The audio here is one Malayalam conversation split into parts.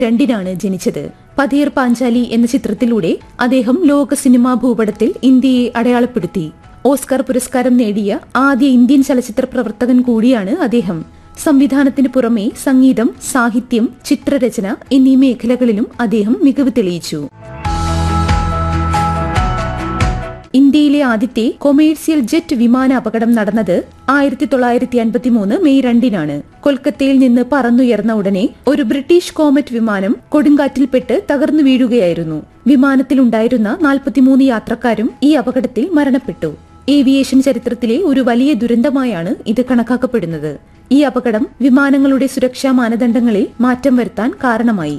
രണ്ടിനാണ് ജനിച്ചത് പതീർ പാഞ്ചാലി എന്ന ചിത്രത്തിലൂടെ അദ്ദേഹം ലോക സിനിമാ ഭൂപടത്തിൽ ഇന്ത്യയെ അടയാളപ്പെടുത്തി ഓസ്കാർ പുരസ്കാരം നേടിയ ആദ്യ ഇന്ത്യൻ ചലച്ചിത്ര പ്രവർത്തകൻ കൂടിയാണ് അദ്ദേഹം സംവിധാനത്തിന് പുറമെ സംഗീതം സാഹിത്യം ചിത്രരചന എന്നീ മേഖലകളിലും അദ്ദേഹം മികവ് തെളിയിച്ചു ഇന്ത്യയിലെ ആദ്യത്തെ കൊമേഴ്സ്യൽ ജെറ്റ് വിമാന അപകടം നടന്നത് ആയിരത്തി തൊള്ളായിരത്തി അൻപത്തിമൂന്ന് മെയ് രണ്ടിനാണ് കൊൽക്കത്തയിൽ നിന്ന് പറന്നുയർന്ന ഉടനെ ഒരു ബ്രിട്ടീഷ് കോമറ്റ് വിമാനം കൊടുങ്കാറ്റിൽപ്പെട്ട് തകർന്നു വീഴുകയായിരുന്നു വിമാനത്തിലുണ്ടായിരുന്ന നാൽപ്പത്തിമൂന്ന് യാത്രക്കാരും ഈ അപകടത്തിൽ മരണപ്പെട്ടു ഏവിയേഷൻ ചരിത്രത്തിലെ ഒരു വലിയ ദുരന്തമായാണ് ഇത് കണക്കാക്കപ്പെടുന്നത് ഈ അപകടം വിമാനങ്ങളുടെ സുരക്ഷാ മാനദണ്ഡങ്ങളിൽ മാറ്റം വരുത്താൻ കാരണമായി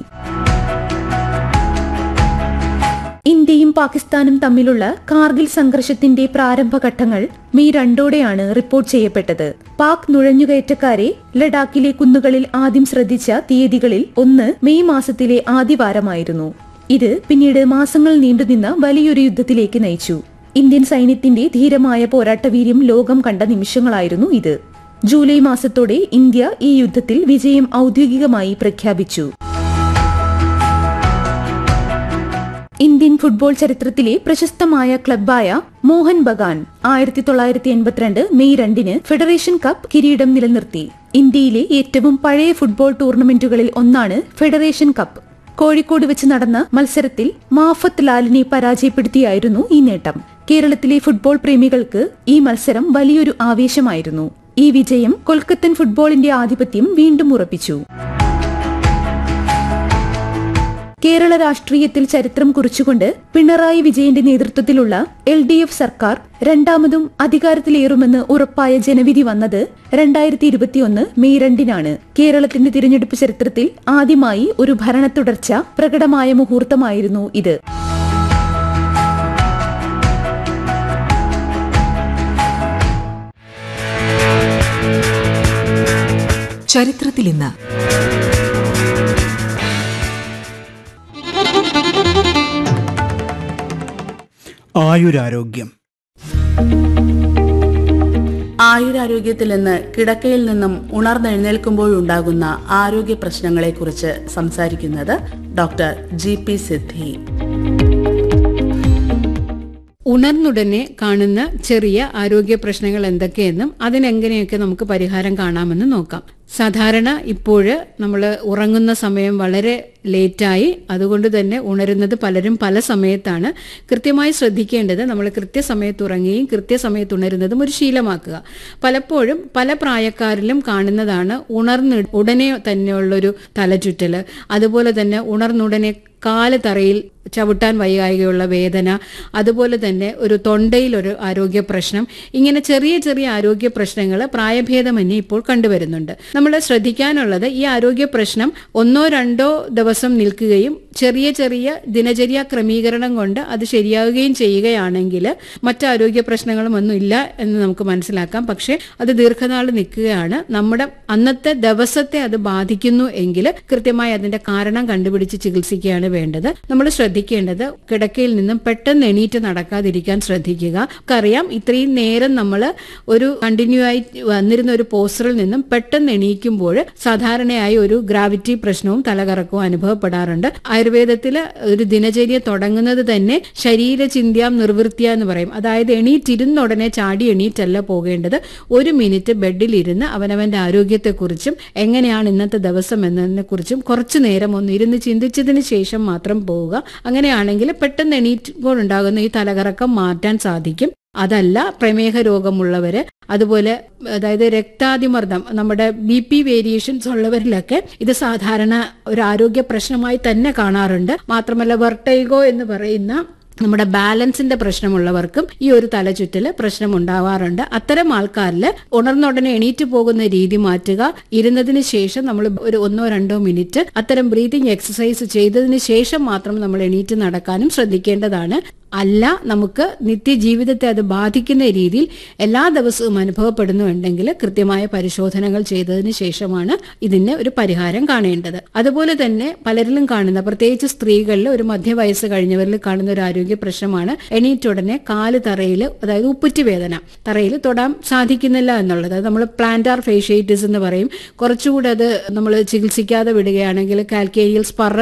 ഇന്ത്യയും പാകിസ്ഥാനും തമ്മിലുള്ള കാർഗിൽ സംഘർഷത്തിന്റെ പ്രാരംഭഘട്ടങ്ങൾ മെയ് രണ്ടോടെയാണ് റിപ്പോർട്ട് ചെയ്യപ്പെട്ടത് പാക് നുഴഞ്ഞുകയറ്റക്കാരെ ലഡാക്കിലെ കുന്നുകളിൽ ആദ്യം ശ്രദ്ധിച്ച തീയതികളിൽ ഒന്ന് മെയ് മാസത്തിലെ ആദ്യവാരമായിരുന്നു ഇത് പിന്നീട് മാസങ്ങൾ നീണ്ടുനിന്ന വലിയൊരു യുദ്ധത്തിലേക്ക് നയിച്ചു ഇന്ത്യൻ സൈന്യത്തിന്റെ ധീരമായ പോരാട്ടവീര്യം ലോകം കണ്ട നിമിഷങ്ങളായിരുന്നു ഇത് ജൂലൈ മാസത്തോടെ ഇന്ത്യ ഈ യുദ്ധത്തിൽ വിജയം ഔദ്യോഗികമായി പ്രഖ്യാപിച്ചു ഇന്ത്യൻ ഫുട്ബോൾ ചരിത്രത്തിലെ പ്രശസ്തമായ ക്ലബായ മോഹൻ ബഗാൻ ആയിരത്തി തൊള്ളായിരത്തി എൺപത്തിരണ്ട് മെയ് രണ്ടിന് ഫെഡറേഷൻ കപ്പ് കിരീടം നിലനിർത്തി ഇന്ത്യയിലെ ഏറ്റവും പഴയ ഫുട്ബോൾ ടൂർണമെന്റുകളിൽ ഒന്നാണ് ഫെഡറേഷൻ കപ്പ് കോഴിക്കോട് വെച്ച് നടന്ന മത്സരത്തിൽ മാഫത്ത് ലാലിനെ പരാജയപ്പെടുത്തിയായിരുന്നു ഈ നേട്ടം കേരളത്തിലെ ഫുട്ബോൾ പ്രേമികൾക്ക് ഈ മത്സരം വലിയൊരു ആവേശമായിരുന്നു ഈ വിജയം കൊൽക്കത്തൻ ഫുട്ബോളിന്റെ ആധിപത്യം വീണ്ടും ഉറപ്പിച്ചു കേരള രാഷ്ട്രീയത്തിൽ ചരിത്രം കുറിച്ചുകൊണ്ട് പിണറായി വിജയന്റെ നേതൃത്വത്തിലുള്ള എൽ ഡി എഫ് സർക്കാർ രണ്ടാമതും അധികാരത്തിലേറുമെന്ന് ഉറപ്പായ ജനവിധി വന്നത് രണ്ടായിരത്തി ഇരുപത്തിയൊന്ന് മെയ് രണ്ടിനാണ് കേരളത്തിന്റെ തിരഞ്ഞെടുപ്പ് ചരിത്രത്തിൽ ആദ്യമായി ഒരു ഭരണ തുടർച്ച പ്രകടമായ മുഹൂർത്തമായിരുന്നു ഇത് ചരിത്രത്തിൽ ഇന്ന് ആയുരാരോഗ്യം ആയുരാരോഗ്യത്തിൽ നിന്ന് കിടക്കയിൽ നിന്നും ഉണർന്നെഴുന്നേൽക്കുമ്പോഴുണ്ടാകുന്ന ആരോഗ്യ പ്രശ്നങ്ങളെക്കുറിച്ച് സംസാരിക്കുന്നത് ഡോക്ടർ ജി പി സിദ്ധി ഉണർന്നുടനെ കാണുന്ന ചെറിയ ആരോഗ്യ പ്രശ്നങ്ങൾ എന്തൊക്കെയെന്നും അതിനെങ്ങനെയൊക്കെ നമുക്ക് പരിഹാരം കാണാമെന്ന് നോക്കാം സാധാരണ ഇപ്പോഴ് നമ്മൾ ഉറങ്ങുന്ന സമയം വളരെ ലേറ്റായി അതുകൊണ്ട് തന്നെ ഉണരുന്നത് പലരും പല സമയത്താണ് കൃത്യമായി ശ്രദ്ധിക്കേണ്ടത് നമ്മൾ കൃത്യസമയത്ത് ഉറങ്ങുകയും കൃത്യസമയത്ത് ഉണരുന്നതും ഒരു ശീലമാക്കുക പലപ്പോഴും പല പ്രായക്കാരിലും കാണുന്നതാണ് ഉണർന്ന് ഉടനെ തന്നെയുള്ളൊരു തലചുറ്റൽ അതുപോലെ തന്നെ ഉണർന്നുടനെ കാല് തറയിൽ ചവിട്ടാൻ വയ്യായികയുള്ള വേദന അതുപോലെ തന്നെ ഒരു തൊണ്ടയിൽ ഒരു ആരോഗ്യ പ്രശ്നം ഇങ്ങനെ ചെറിയ ചെറിയ ആരോഗ്യ പ്രശ്നങ്ങൾ പ്രായഭേദമന്യേ ഇപ്പോൾ കണ്ടുവരുന്നുണ്ട് നമ്മൾ ശ്രദ്ധിക്കാനുള്ളത് ഈ ആരോഗ്യ പ്രശ്നം ഒന്നോ രണ്ടോ ദിവസം നിൽക്കുകയും ചെറിയ ചെറിയ ദിനചര്യ ക്രമീകരണം കൊണ്ട് അത് ശരിയാവുകയും ചെയ്യുകയാണെങ്കിൽ മറ്റു ആരോഗ്യ പ്രശ്നങ്ങളും ഒന്നും ഇല്ല എന്ന് നമുക്ക് മനസ്സിലാക്കാം പക്ഷേ അത് ദീർഘനാൾ നിൽക്കുകയാണ് നമ്മുടെ അന്നത്തെ ദിവസത്തെ അത് ബാധിക്കുന്നു എങ്കിൽ കൃത്യമായി അതിന്റെ കാരണം കണ്ടുപിടിച്ച് ചികിത്സിക്കുകയാണ് വേണ്ടത് നമ്മൾ ശ്രദ്ധിക്കേണ്ടത് കിടക്കയിൽ നിന്നും പെട്ടെന്ന് എണീറ്റ് നടക്കാതിരിക്കാൻ ശ്രദ്ധിക്കുക നമുക്കറിയാം ഇത്രയും നേരം നമ്മൾ ഒരു കണ്ടിന്യൂ ആയി വന്നിരുന്ന ഒരു പോസ്റ്ററിൽ നിന്നും പെട്ടെന്ന് എണീക്കുമ്പോൾ സാധാരണയായി ഒരു ഗ്രാവിറ്റി പ്രശ്നവും തലകറക്കവും അനുഭവപ്പെടാറുണ്ട് ആയുർവേദത്തിൽ ഒരു ദിനചര്യ തുടങ്ങുന്നത് തന്നെ ശരീര ചിന്ത്യാം നിർവൃത്തിയ എന്ന് പറയും അതായത് എണീറ്റിരുന്ന ഉടനെ ചാടി എണീറ്റല്ല പോകേണ്ടത് ഒരു മിനിറ്റ് ബെഡിൽ ഇരുന്ന് അവനവന്റെ ആരോഗ്യത്തെക്കുറിച്ചും എങ്ങനെയാണ് ഇന്നത്തെ ദിവസം എന്നതിനെ കുറിച്ചും കുറച്ചു നേരം ഒന്ന് ഇരുന്ന് ചിന്തിച്ചതിന് ശേഷം മാത്രം പോവുക അങ്ങനെയാണെങ്കിൽ പെട്ടെന്ന് എണീറ്റുമ്പോൾ ഉണ്ടാകുന്ന ഈ തലകറക്കം മാറ്റാൻ സാധിക്കും അതല്ല പ്രമേഹ രോഗമുള്ളവര് അതുപോലെ അതായത് രക്താതിമർദ്ദം നമ്മുടെ ബി പി വേരിയേഷൻസ് ഉള്ളവരിലൊക്കെ ഇത് സാധാരണ ഒരു ആരോഗ്യ പ്രശ്നമായി തന്നെ കാണാറുണ്ട് മാത്രമല്ല വെർട്ടൈഗോ എന്ന് പറയുന്ന നമ്മുടെ ബാലൻസിന്റെ പ്രശ്നമുള്ളവർക്കും ഈ ഒരു തലചുറ്റല് പ്രശ്നം ഉണ്ടാവാറുണ്ട് അത്തരം ആൾക്കാരിൽ ഉണർന്നുടനെ എണീറ്റ് പോകുന്ന രീതി മാറ്റുക ഇരുന്നതിന് ശേഷം നമ്മൾ ഒരു ഒന്നോ രണ്ടോ മിനിറ്റ് അത്തരം ബ്രീതിങ് എക്സസൈസ് ചെയ്തതിന് ശേഷം മാത്രം നമ്മൾ എണീറ്റ് നടക്കാനും ശ്രദ്ധിക്കേണ്ടതാണ് അല്ല നമുക്ക് നിത്യജീവിതത്തെ അത് ബാധിക്കുന്ന രീതിയിൽ എല്ലാ ദിവസവും അനുഭവപ്പെടുന്നുണ്ടെങ്കിൽ കൃത്യമായ പരിശോധനകൾ ചെയ്തതിന് ശേഷമാണ് ഇതിന് ഒരു പരിഹാരം കാണേണ്ടത് അതുപോലെ തന്നെ പലരിലും കാണുന്ന പ്രത്യേകിച്ച് സ്ത്രീകളിൽ ഒരു മധ്യവയസ്സ് കഴിഞ്ഞവരിൽ കാണുന്ന ഒരു ആരോഗ്യ പ്രശ്നമാണ് എണീറ്റുടനെ കാല് തറയിൽ അതായത് ഉപ്പുറ്റി വേദന തറയിൽ തൊടാൻ സാധിക്കുന്നില്ല എന്നുള്ളത് അത് നമ്മൾ പ്ലാന്റാർ ഫേഷ്യേറ്റിസ് എന്ന് പറയും കുറച്ചുകൂടെ അത് നമ്മൾ ചികിത്സിക്കാതെ വിടുകയാണെങ്കിൽ കാൽക്കേരിയൽ സ്പറ